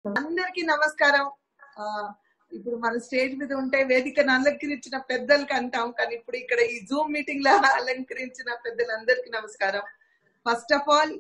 అందరికీ నమస్కారం ఆ, ఇప్పుడు మన స్టేజ్ మీద ఉంటే వేదికను అలంకరించిన పెద్దలకి అంటాం కానీ ఇప్పుడు ఇక్కడ ఈ జూమ్ మీటింగ్ లో అలంకరించిన పెద్దలందరికీ నమస్కారం ఫస్ట్ ఆఫ్ ఆల్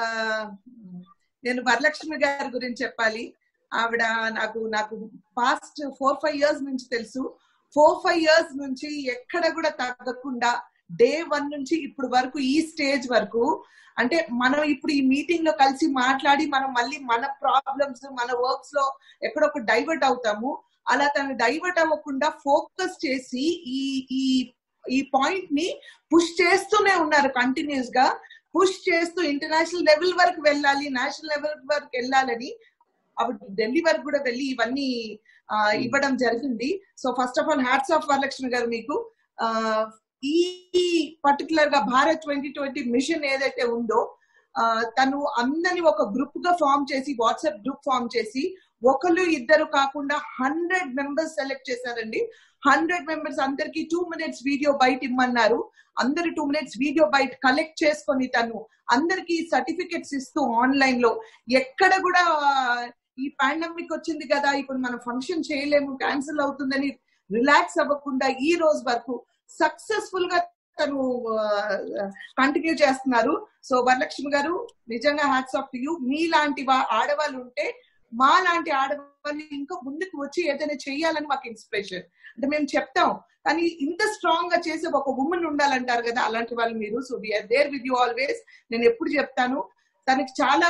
నేను వరలక్ష్మి గారి గురించి చెప్పాలి ఆవిడ నాకు నాకు పాస్ట్ ఫోర్ ఫైవ్ ఇయర్స్ నుంచి తెలుసు ఫోర్ ఫైవ్ ఇయర్స్ నుంచి ఎక్కడ కూడా తగ్గకుండా డే వన్ నుంచి ఇప్పుడు వరకు ఈ స్టేజ్ వరకు అంటే మనం ఇప్పుడు ఈ మీటింగ్ లో కలిసి మాట్లాడి మనం మళ్ళీ మన ప్రాబ్లమ్స్ మన వర్క్స్ లో ఎక్కడొక డైవర్ట్ అవుతాము అలా తను డైవర్ట్ అవ్వకుండా ఫోకస్ చేసి ఈ ఈ ఈ పాయింట్ ని పుష్ చేస్తూనే ఉన్నారు కంటిన్యూస్ గా పుష్ చేస్తూ ఇంటర్నేషనల్ లెవెల్ వరకు వెళ్ళాలి నేషనల్ లెవెల్ వరకు వెళ్ళాలని అప్పుడు ఢిల్లీ వరకు కూడా వెళ్ళి ఇవన్నీ ఆ, ఇవ్వడం జరిగింది so first of all hats off Varalakshmi garu మీకు ఆ, ఈ పర్టికులర్ గా భారత్ ట్వంటీ ట్వంటీ మిషన్ ఏదైతే ఉందో ఆ, తను అందరిని ఒక గ్రూప్ గా ఫామ్ చేసి వాట్సాప్ గ్రూప్ ఫామ్ చేసి ఒకరు ఇద్దరు కాకుండా హండ్రెడ్ మెంబర్స్ సెలెక్ట్ చేశారండి హండ్రెడ్ మెంబర్స్ అందరికి టూ మినిట్స్ వీడియో బయట ఇమ్మన్నారు అందరు టూ మినిట్స్ వీడియో బయట కలెక్ట్ చేసుకొని తను అందరికి సర్టిఫికెట్స్ ఇస్తూ ఆన్లైన్ లో ఎక్కడ కూడా ఆ, ఈ పాండమిక్ వచ్చింది కదా ఇప్పుడు మనం ఫంక్షన్ చేయలేము క్యాన్సిల్ అవుతుందని రిలాక్స్ అవ్వకుండా ఈ రోజు వరకు సక్సెస్ఫుల్ గా తను కంటిన్యూ చేస్తున్నారు సో వరలక్ష్మి గారు నిజంగా హ్యాట్స్ ఆఫ్ యూ మీలాంటి వా- ఆడవాళ్ళు ఉంటే మా లాంటి ఆడవాళ్ళు ఇంకా ముందుకు వచ్చి ఏదైనా చెయ్యాలని మాకు ఇన్స్పిరేషన్ అంటే మేము చెప్తాం కానీ ఇంత స్ట్రాంగ్ గా చేసే ఒక ఉమెన్ ఉండాలంటారు కదా అలాంటి వాళ్ళు మీరు so we're there with you always నేను ఎప్పుడు చెప్తాను తనకి చాలా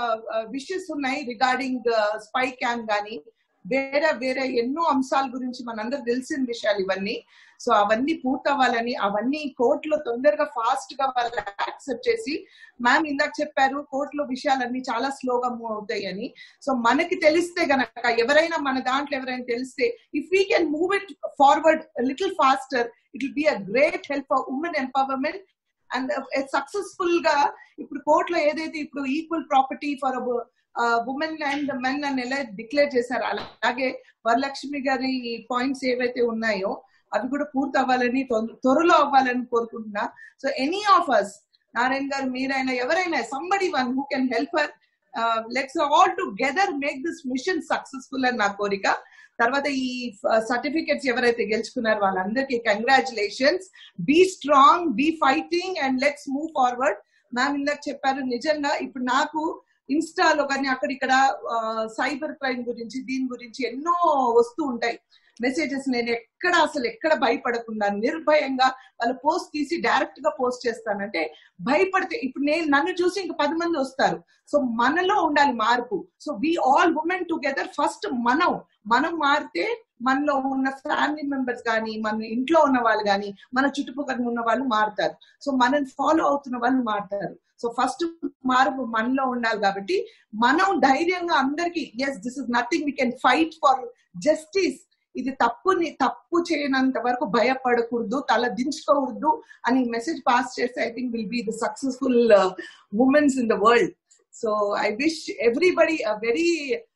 విషెస్ ఉన్నాయి రిగార్డింగ్ స్పై క్యాన్ గానీ వేరే వేరే ఎన్నో అంశాల గురించి మనందరూ తెలిసిన విషయాలు ఇవన్నీ సో అవన్నీ పూర్తవ్వాలని అవన్నీ కోర్టులో తొందరగా ఫాస్ట్ గా వాళ్ళు యాక్సెప్ట్ చేసి మ్యామ్ ఇందాక చెప్పారు కోర్టులో విషయాలన్నీ చాలా స్లోగా మూవ్ అవుతాయి అని సో మనకి తెలిస్తే గనక ఎవరైనా మన దాంట్లో ఎవరైనా తెలిస్తే if we can move it forward little faster it will be a great help for women empowerment and successful గా ఇప్పుడు కోర్టులో ఏదైతే ఇప్పుడు equal property for women and men అని ఎలా డిక్లేర్ చేశారు అలాగే వరలక్ష్మి గారి పాయింట్స్ ఏవైతే ఉన్నాయో అవి కూడా పూర్తి అవ్వాలని తొం- త్వరలో అవ్వాలని కోరుకుంటున్నా so any of us Narayana garu మీరైనా ఎవరైనా somebody one who can help her let's all together make this mission successful అని నా కోరిక తర్వాత ఈ సర్టిఫికెట్స్ ఎవరైతే గెలుచుకున్నారో వాళ్ళందరికీ congratulations be strong be fighting and let's move forward ma'am ఇందాక చెప్పారు నిజంగా ఇప్పుడు నాకు ఇన్స్టాలో కానీ అక్కడిక్కడ సైబర్ క్రైమ్ గురించి దీని గురించి ఎన్నో వస్తూ ఉంటాయి మెసేజెస్ నేను ఎక్కడ అసలు ఎక్కడ భయపడకుండా నిర్భయంగా వాళ్ళ పోస్ట్ తీసి డైరెక్ట్ గా పోస్ట్ చేస్తానంటే భయపడితే ఇప్పుడు నేను నన్ను చూసి ఇంక పది మంది వస్తారు సో మనలో ఉండాలి మార్పు so we all women together first మనం మనం మారితే మనలో ఉన్న ఫ్యామిలీ మెంబర్స్ కానీ మన ఇంట్లో ఉన్న వాళ్ళు కానీ మన చుట్టుపక్కల ఉన్న వాళ్ళు మారుతారు సో మనల్ని ఫాలో అవుతున్న వాళ్ళు మారుతారు సో ఫస్ట్ మార్పు మనలో ఉండాలి కాబట్టి మనం ధైర్యంగా అందరికి yes this is nothing we can fight for justice ఇది తప్పుని తప్పు చేయనంత వరకు భయపడకూడదు తల దించుకోకూడదు అని మెసేజ్ పాస్ చేస్తే I think will be the successful women's in the world so I wish everybody a very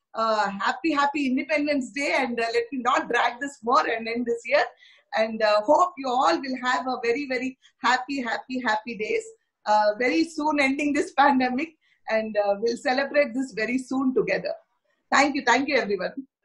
happy happy Independence Day and let me not drag this more and end this year and uh, hope you all will have a very very happy happy happy days uh, very soon ending this pandemic and uh, we'll celebrate this very soon together thank you thank you everyone